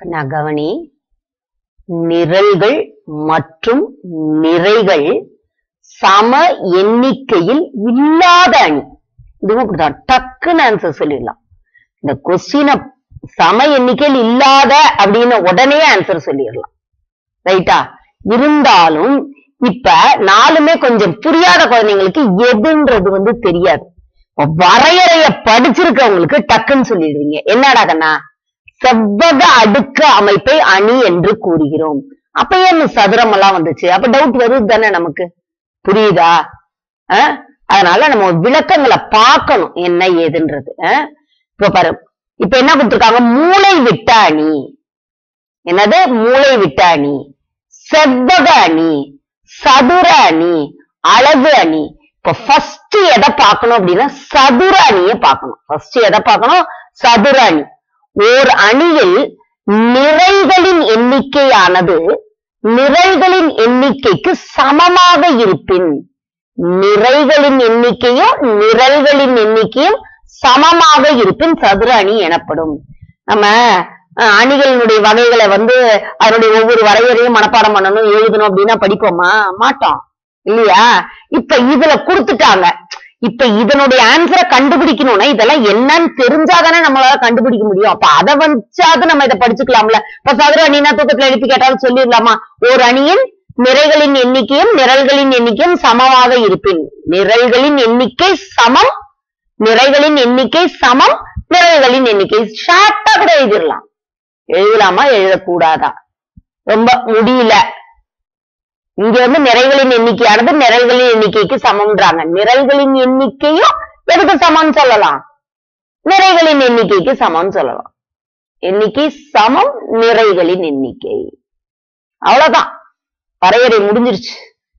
கண்ணா கவனி நிரல்கள் மற்றும் நிறைகள் சம எண்ணிக்கையில் இல்லாத அணி இதுவும் அப்படிதான் டக்குன்னு ஆன்சர் சொல்லிடலாம் இந்த கொஸ்டினை சம எண்ணிக்கையில் இல்லாத அப்படின்னு உடனே ஆன்சர் சொல்லிடலாம் ரைட்டா இருந்தாலும் இப்ப நாலுமே கொஞ்சம் புரியாத குழந்தைங்களுக்கு எதுன்றது வந்து தெரியாது இப்ப வரையறைய படிச்சிருக்கவங்களுக்கு டக்குன்னு சொல்லிடுவீங்க என்னடா கண்ணா செவ்வக அடுக்கு அமைப்பை அணி என்று கூறுகிறோம் அப்ப ஏன் இந்த சதுரம் எல்லாம் வந்துச்சு அப்ப டவுட் வருது தானே நமக்கு புரியுதா அஹ்? அதனால நம்ம விளக்கங்களை பார்க்கணும் என்ன ஏதுன்றது அஹ்? இப்ப பாரு இப்ப என்ன கொடுத்திருக்காங்க மூளை விட்ட அணி என்னது மூளை விட்ட அணி செவ்வக அணி சதுர அணி அழகு அணி இப்ப ஃபர்ஸ்ட் எதை பார்க்கணும் அப்படின்னா சதுர அணியை பார்க்கணும் ஃபர்ஸ்ட் எதை பார்க்கணும் சதுர அணி ஓர் அணியில் நிறைகளின் எண்ணிக்கையானது நிரல்களின் எண்ணிக்கைக்கு சமமாக இருப்பின் நிறைகளின் எண்ணிக்கையும் நிரல்களின் எண்ணிக்கையும் சமமாக இருப்பின் சதுர அணி எனப்படும் நம்ம அஹ், அணிகளினுடைய வகைகளை வந்து அதனுடைய ஒவ்வொரு வரையறையும் மனப்பாடம் பண்ணணும் எழுதணும் அப்படின்னா படிப்போமா மாட்டோம் இல்லையா இப்ப இதுல கொடுத்துட்டாங்க இப்ப இதனுடைய ஆன்சரை கண்டுபிடிக்கணும்னா இதெல்லாம் என்னன்னு தெரிஞ்சாதானே நம்மளால கண்டுபிடிக்க முடியும் அப்ப அதை வச்சாவது நம்ம இதை படிச்சுக்கலாம்ல இப்ப சதுர அணினா தூக்கத்துல எழுப்பி கேட்டாலும் சொல்லிடலாமா ஒரு அணியின் நிறைகளின் எண்ணிக்கையும் நிரல்களின் எண்ணிக்கையும் சமமாக இருப்பின் நிரல்களின் எண்ணிக்கை சமம் நிறைகளின் எண்ணிக்கை சமம் நிரல்களின் எண்ணிக்கை ஷார்ட்டா கூட எழுதிடலாம் எழுதலாமா எழுதக்கூடாதா ரொம்ப முடியல இங்க வந்து நிறைகளின் எண்ணிக்கையானது நிரல்களின் எண்ணிக்கைக்கு சமம்ன்றாங்க நிரல்களின் எண்ணிக்கையும் எதுக்கு சமம்னு சொல்லலாம் நிறைகளின் எண்ணிக்கைக்கு சமம்னு சொல்லலாம் எண்ணிக்கை சமம் நிறைகளின் எண்ணிக்கை அவ்வளவுதான் வரையறை முடிஞ்சிருச்சு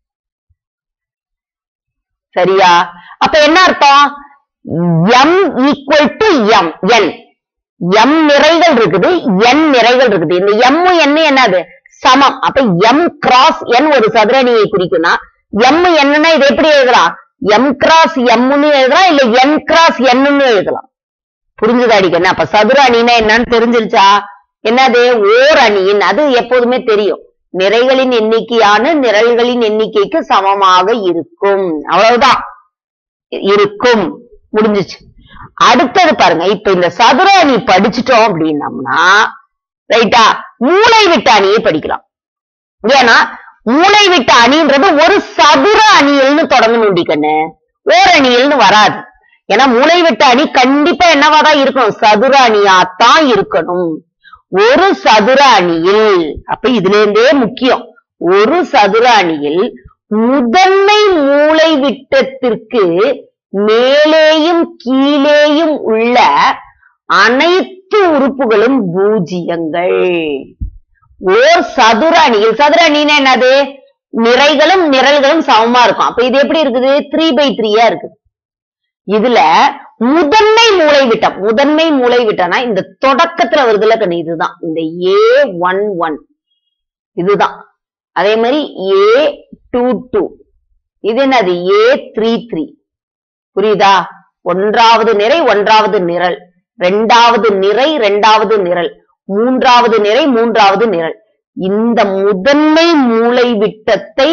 சரியா அப்ப என்ன அர்த்தம் M equal to M N M நிறைகள் இருக்குது என் நிறைகள் இருக்குது இந்த எம் என்ன என்னது சமம் அப்ப எம் கிராஸ் என் ஒரு சதுர அணியை குறிக்கும்னா எம் என்னன்னா இது எப்படி எழுதலாம் எம் கிராஸ் எம்னு எழுதலாம் இல்ல என் கிராஸ் என்னன்னு எழுதலாம் புரிஞ்சுதா அடிக்கணும் அப்ப சதுர அணினா என்னன்னு தெரிஞ்சிருச்சா என்னது ஓர் அணியின் அது எப்போதுமே தெரியும் நிறைகளின் எண்ணிக்கையான நிரல்களின் எண்ணிக்கைக்கு சமமாக இருக்கும் அவ்வளவுதான் இருக்கும் முடிஞ்சுச்சு அடுத்தது பாருங்க இப்ப இந்த சதுர அணி படிச்சுட்டோம் அப்படின்னம்னா ரைட்டா மூளை விட்ட அணியை படிக்கலாம் ஏன்னா மூளை விட்ட அணின்றது ஒரு சதுர அணியல்னு தொடங்கணும் கண்ணு ஓர் அணியல்னு வராது ஏன்னா மூளை விட்ட அணி கண்டிப்பா என்னவாதான் இருக்கணும் சதுர அணியாத்தான் இருக்கணும் ஒரு சதுர அணியில் அப்ப இதுல இருந்தே முக்கியம் ஒரு சதுர அணியில் முதன்மை மூளை விட்டத்திற்கு மேலேயும் கீழேயும் உள்ள அனைத்து உறுப்புகளும் பூஜ்ஜியங்கள் ஓர் சதுர அணியில் சதுர அணின்னா என்னது நிறைகளும் நிரல்களும் சமமா இருக்கும் அப்ப இது எப்படி இருக்குது த்ரீ பை த்ரீயா இருக்குது இதுல முதன்மை மூளை விட்டம் முதன்மை மூளை விட்டம்னா இந்த தொடக்கத்துல வருதுல கண்ணு இதுதான் இந்த ஏ ஒன் ஒன் இதுதான் அதே மாதிரி ஏ டூ டூ இது என்னது ஏ த்ரீ த்ரீ புரியுதா ஒன்றாவது நிறை ஒன்றாவது நிரல் ரெண்டாவது நிறை ரெண்டாவது நிரல் மூன்றாவது நிறை மூன்றாவது நிரல் இந்த முதன்மை மூளை விட்டத்தை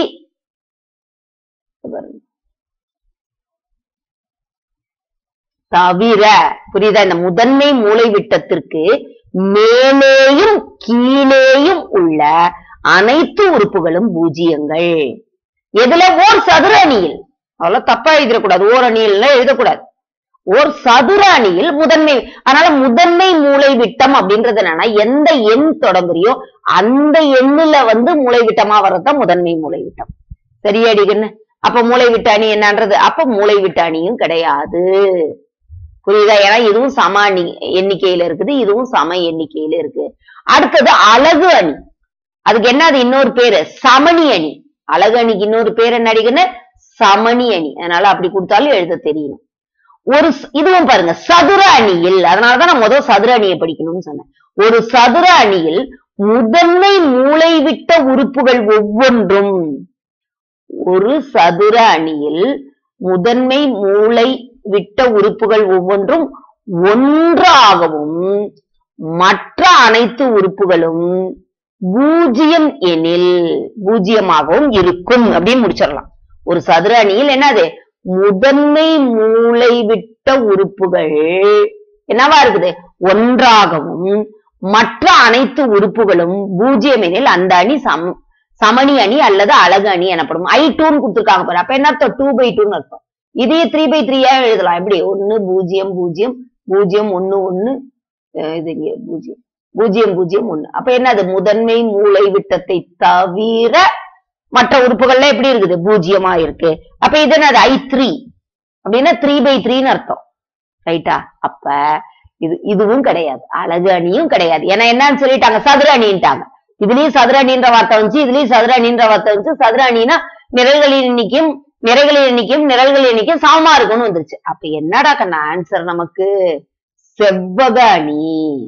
தவிர புரியுதா இந்த முதன்மை மூளை விட்டத்திற்கு மேலேயும் கீழேயும் உள்ள அனைத்து உறுப்புகளும் பூஜ்ஜியங்கள் எதுல ஓர் சதுர அணியில் அவ்வளவு தப்பா எழுதிடக்கூடாது ஓர் அணியில் எழுதக்கூடாது ஓர் சதுர அணியில் முதன்மை அதனால முதன்மை மூளை விட்டம் அப்படின்றது என்னன்னா எந்த எண் தொடங்குறியோ அந்த எண்ணுல வந்து மூளை விட்டமா வர்றதுதான் முதன்மை மூளை விட்டம் சரியாடிகன்னு அப்ப மூளை விட்ட அணி என்னன்றது அப்ப மூளை விட்ட அணியும் கிடையாது புரியுதா ஏன்னா இதுவும் சம அணி எண்ணிக்கையில இருக்குது இதுவும் சம எண்ணிக்கையில இருக்கு அடுத்தது அழகு அணி அதுக்கு என்ன அது இன்னொரு பேரு சமணி அணி அழகு அணிக்கு இன்னொரு பேர் என்ன அடிக்குன்னு சமணி அணி அதனால அப்படி கொடுத்தாலும் எழுத தெரியணும் ஒரு ஸ்- இதுவும் பாருங்க சதுர அணியில் அதனாலதான் நான் முதல் சதுர அணியை படிக்கணும்னு சொன்னேன் ஒரு சதுர அணியில் முதன்மை மூளை விட்ட உறுப்புகள் ஒவ்வொன்றும் ஒரு சதுர அணியில் முதன்மை மூளை விட்ட உறுப்புகள் ஒவ்வொன்றும் ஒன்றாகவும் மற்ற அனைத்து உறுப்புகளும் பூஜ்ஜியம் எனில் பூஜ்ஜியமாகவும் இருக்கும் அப்படின்னு முடிச்சிடலாம் ஒரு சதுர அணியில் என்னது முதன்மை மூளை விட்ட உறுப்புகள் என்னவா இருக்குது ஒன்றாகவும் மற்ற அனைத்து உறுப்புகளும் பூஜ்ஜியம் எனில் அந்த அணி சம் சமணி அணி அல்லது அழகு அணி எனப்படும் ஐ டூன்னு கொடுத்துருக்காங்க பாரு அப்ப என்ன அர்த்தம் டூ பை டூன்னு அர்த்தம் இதே த்ரீ பை த்ரீயா எழுதலாம் எப்படி ஒன்னு பூஜ்ஜியம் பூஜ்ஜியம் பூஜ்ஜியம் ஒன்னு ஒன்னு அஹ் இது இங்க பூஜ்ஜியம் பூஜ்ஜியம் பூஜ்ஜியம் ஒண்ணு அப்ப என்னது முதன்மை மூளை விட்டத்தை தவிர மற்ற உறுப்புகள்ல எப்படி இருக்குது பூஜ்ஜியமா இருக்கு அப்ப இது என்னது ஐ த்ரீ அப்படின்னா த்ரீ பை த்ரீன்னு அர்த்தம் ரைட்டா அப்ப இது இதுவும் கிடையாது அழகு அணியும் கிடையாது ஏன்னா என்னன்னு சொல்லிட்டாங்க சதுர அணின்ட்டாங்க இதுலயும் சதுர அணின்ற வார்த்தை வந்துச்சு இதுலயும் சதுர அணின்ற வார்த்தை வந்துச்சு சதுர அணினா நிரல்களின் எண்ணிக்கையும் நிறைகளின் எண்ணிக்கையும் நிரல்கள் எண்ணிக்கையும் சமமா இருக்கும்னு வந்துருச்சு அப்ப என்னடா கண்ணா ஆன்சர் நமக்கு செவ்வக அணி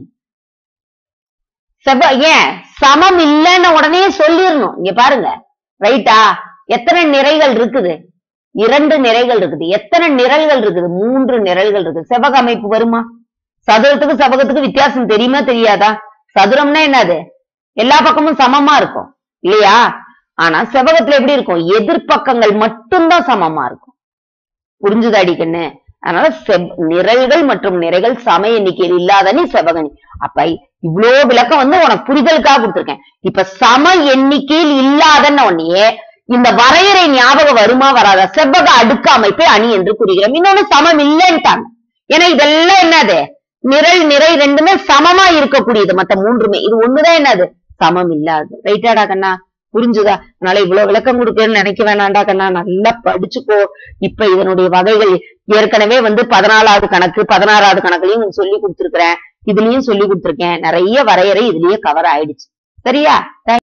செவ்வ ஏன் சமம் இல்லைன்னு உடனே சொல்லிடணும் இங்க பாருங்க ரைட்டா எத்தனை நிறைகள் இருக்குது இரண்டு நிறைகள் இருக்குது எத்தனை நிரல்கள் இருக்குது மூன்று நிரல்கள் இருக்குது செவ்வக அமைப்பு வருமா சதுரத்துக்கு செவ்வகத்துக்கு வித்தியாசம் தெரியுமா தெரியாதா சதுரம்னா என்னது எல்லா பக்கமும் சமமா இருக்கும் இல்லையா ஆனா செவ்வகத்துல எப்படி இருக்கும் எதிர்ப்பக்கங்கள் மட்டும்தான் சமமா இருக்கும் புரிஞ்சுதா அடிக்கண்ணு அதனால செவ் நிரல்கள் மற்றும் நிறைகள் சம எண்ணிக்கையில் இல்லாதனி செவ்வகனி அப்ப இவ்ளோ விளக்கம் வந்து உனக்கு புரிதலுக்காக கொடுத்திருக்கேன் இப்ப சம எண்ணிக்கையில் இல்லாதன்னு உடனே இந்த வரையறை ஞாபகம் வருமா வராதா செவ்வக அடுக்கு அமைப்பை அணி என்று கூறுகிறோம் இன்னொன்னு சமம் இல்லைன்ட்டாங்க ஏன்னா இதெல்லாம் என்னது நிரல் நிறை ரெண்டுமே சமமா இருக்கக்கூடியது மத்த மூன்றுமே இது ஒண்ணுதான் என்னது சமம் இல்லாது ரைட்டாடா கண்ணா புரிஞ்சுதா அதனால இவ்வளவு விளக்கம் கொடுக்கணும்னு நினைக்க வேணாண்டா கண்ணா நல்லா படிச்சுக்கோ இப்ப இதனுடைய வகைகள் ஏற்கனவே வந்து பதினாலாவது கணக்கு பதினாறாவது கணக்குலயும் சொல்லி கொடுத்திருக்கிறேன் இதுலயும் சொல்லி கொடுத்திருக்கேன் நிறைய வரையறை இதுலயே கவர் ஆயிடுச்சு சரியா